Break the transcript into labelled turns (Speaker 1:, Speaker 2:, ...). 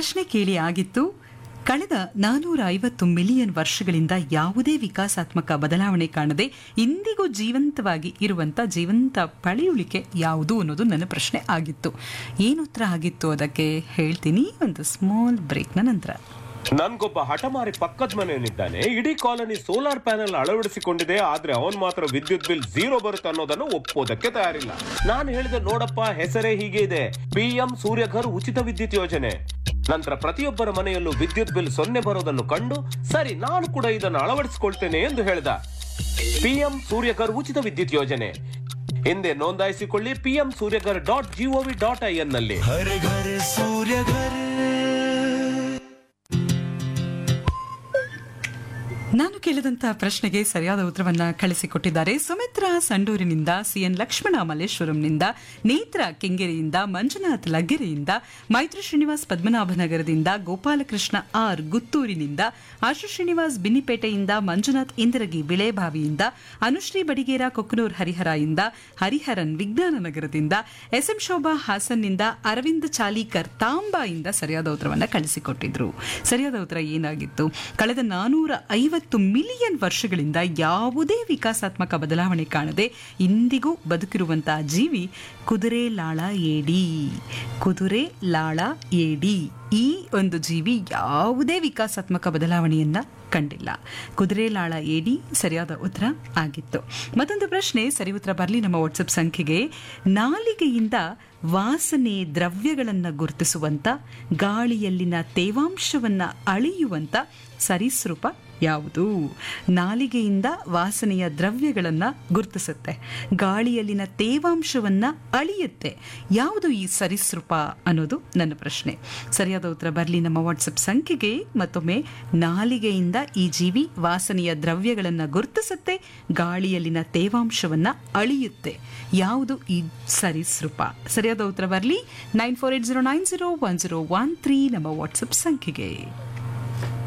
Speaker 1: ಪ್ರಶ್ನೆ ಕೇಳಿ ಆಗಿತ್ತು ಕಳೆದ ನಾನೂರ ಐವತ್ತು ಮಿಲಿಯನ್ ವರ್ಷಗಳಿಂದ ಯಾವುದೇ ವಿಕಾಸಾತ್ಮಕ ಬದಲಾವಣೆ ಕಾಣದೆ ಇಂದಿಗೂ ಜೀವಂತವಾಗಿ ಇರುವಂತ ಜೀವಂತ ಪಳೆಯುಳಿಕೆ ಯಾವುದು ಅನ್ನೋದು ನನ್ನ ಪ್ರಶ್ನೆ ಆಗಿತ್ತು ಏನು ಉತ್ತರ ಆಗಿತ್ತು ಅದಕ್ಕೆ ಹೇಳ್ತೀನಿ ಒಂದು ಸ್ಮಾಲ್ ಬ್ರೇಕ್ನ ನಂತರ
Speaker 2: ನನ್ಗೊಬ್ಬ ಹಠಮಾರಿ ಪಕ್ಕದ ಮನೆಯವನಿದ್ದಾನೆ ಇಡೀ ಕಾಲನಿ ಸೋಲಾರ್ ಪ್ಯಾನೆಲ್ ಅಳವಡಿಸಿಕೊಂಡಿದೆ ಆದ್ರೆ ಅವನ್ ಮಾತ್ರ ವಿದ್ಯುತ್ ಬಿಲ್ ಝೀರೋ ಬರುತ್ತೆ ಅನ್ನೋದನ್ನು ಒಪ್ಪೋದಕ್ಕೆ ತಯಾರಿಲ್ಲ ನಾನು ಹೇಳಿದೆ ನೋಡಪ್ಪ ಹೆಸರೇ ಹೀಗೆ ಇದೆ ಪಿಎಂ ಸೂರ್ಯಘರ್ ಉಚಿತ ವಿದ್ಯುತ್ ಯೋಜನೆ ನಂತರ ಪ್ರತಿಯೊಬ್ಬರ ಮನೆಯಲ್ಲೂ ವಿದ್ಯುತ್ ಬಿಲ್ ಸೊನ್ನೆ ಬರೋದನ್ನು ಕಂಡು ಸರಿ ನಾನು ಕೂಡ ಇದನ್ನು ಅಳವಡಿಸಿಕೊಳ್ತೇನೆ ಎಂದು ಹೇಳ್ದ ಪಿಎಂ ಸೂರ್ಯಘರ್ ಉಚಿತ ವಿದ್ಯುತ್ ಯೋಜನೆ ಹಿಂದೆ ನೋಂದಾಯಿಸಿಕೊಳ್ಳಿ PM Suryaghar dot gov dot I N ನಲ್ಲಿ
Speaker 3: हर घर सूर्य घर
Speaker 1: ನಾನು ಕೇಳಿದಂತ ಪ್ರಶ್ನೆಗೆ ಸರಿಯಾದ ಉತ್ತರವನ್ನ ಕಳಿಸಿಕೊಟ್ಟಿದ್ದಾರೆ ಸುಮಿತ್ರಾ ಸಂಡೂರಿನಿಂದ ಸಿಎನ್ ಲಕ್ಷ್ಮಣ ಮಲ್ಲೇಶ್ವರಂನಿಂದ ನೇತ್ರ ಕೆಂಗೇರಿಯಿಂದ ಮಂಜುನಾಥ್ ಲಗ್ಗೆರೆಯಿಂದ ಮೈತ್ರಿ ಶ್ರೀನಿವಾಸ್ ಪದ್ಮನಾಭನಗರದಿಂದ ಗೋಪಾಲಕೃಷ್ಣ ಆರ್ ಗುತ್ತೂರಿನಿಂದ ಆಶು ಶ್ರೀನಿವಾಸ್ ಬಿನ್ನಿಪೇಟೆಯಿಂದ ಮಂಜುನಾಥ್ ಇಂದಿರಗಿ ಬಿಳೆಬಾವಿಯಿಂದ ಅನುಶ್ರೀ ಬಡಿಗೇರ ಕೊಕ್ಕನೂರ್ ಹರಿಹರ ಹರಿಹರನ್ ವಿಜ್ಞಾನ ನಗರದಿಂದ ಎಸ್ಎಂ ಶೋಭಾ ಹಾಸನ್ನಿಂದ ಅರವಿಂದ್ ಚಾಲೀಕರ್ ತಾಂಬಾಯಿಂದ ಸರಿಯಾದ ಉತ್ತರವನ್ನ ಕಳಿಸಿಕೊಟ್ಟಿದ್ರು ಸರಿಯಾದ ಉತ್ತರ ಏನಾಗಿತ್ತು ಕಳೆದ ನಾನೂರ ಐವತ್ತು ಮಿಲಿಯನ್ ವರ್ಷಗಳಿಂದ ಯಾವುದೇ ವಿಕಾಸಾತ್ಮಕ ಬದಲಾವಣೆ ಕಾಣದೆ ಇಂದಿಗೂ ಬದುಕಿರುವಂತಹ ಜೀವಿ ಕುದುರೆ ಲಾಳ ಏಡಿ ಕುದುರೆ ಲಾಳ ಏಡಿ ಈ ಒಂದು ಜೀವಿ ಯಾವುದೇ ವಿಕಾಸಾತ್ಮಕ ಬದಲಾವಣೆಯನ್ನ ಕಂಡಿಲ್ಲ ಕುದುರೆ ಲಾಳ ಏಡಿ ಸರಿಯಾದ ಉತ್ತರ ಆಗಿತ್ತು ಮತ್ತೊಂದು ಪ್ರಶ್ನೆ ಸರಿ ಉತ್ತರ ಬರಲಿ ನಮ್ಮ ವಾಟ್ಸಪ್ ಸಂಖ್ಯೆಗೆ ನಾಲಿಗೆಯಿಂದ ವಾಸನೆ ದ್ರವ್ಯಗಳನ್ನು ಗುರುತಿಸುವಂತ ಗಾಳಿಯಲ್ಲಿನ ತೇವಾಂಶವನ್ನ ಅಳಿಯುವಂತ ಸರೀಸೃಪ ಯಾವುದು ನಾಲಿಗೆಯಿಂದ ವಾಸನೆಯ ದ್ರವ್ಯಗಳನ್ನ ಗುರುತಿಸುತ್ತೆ ಗಾಳಿಯಲ್ಲಿನ ತೇವಾಂಶವನ್ನ ಅಳಿಯುತ್ತೆ ಯಾವುದು ಈ ಸರೀಸೃಪ ಅನ್ನೋದು ನನ್ನ ಪ್ರಶ್ನೆ ಸರಿಯಾದ ಉತ್ತರ ಬರಲಿ ನಮ್ಮ ವಾಟ್ಸಪ್ ಸಂಖ್ಯೆಗೆ ಮತ್ತೊಮ್ಮೆ ನಾಲಿಗೆಯಿಂದ ಈ ಜೀವಿ ವಾಸನೆಯ ದ್ರವ್ಯಗಳನ್ನ ಗುರುತಿಸುತ್ತೆ ಗಾಳಿಯಲ್ಲಿನ ತೇವಾಂಶವನ್ನ ಅಳಿಯುತ್ತೆ ಯಾವುದು ಈ ಸರೀಸೃಪ ಸರಿಯಾದ ಉತ್ತರ ಬರಲಿ nine four eight zero nine zero one zero one three ನಮ್ಮ ವಾಟ್ಸಪ್ ಸಂಖ್ಯೆಗೆ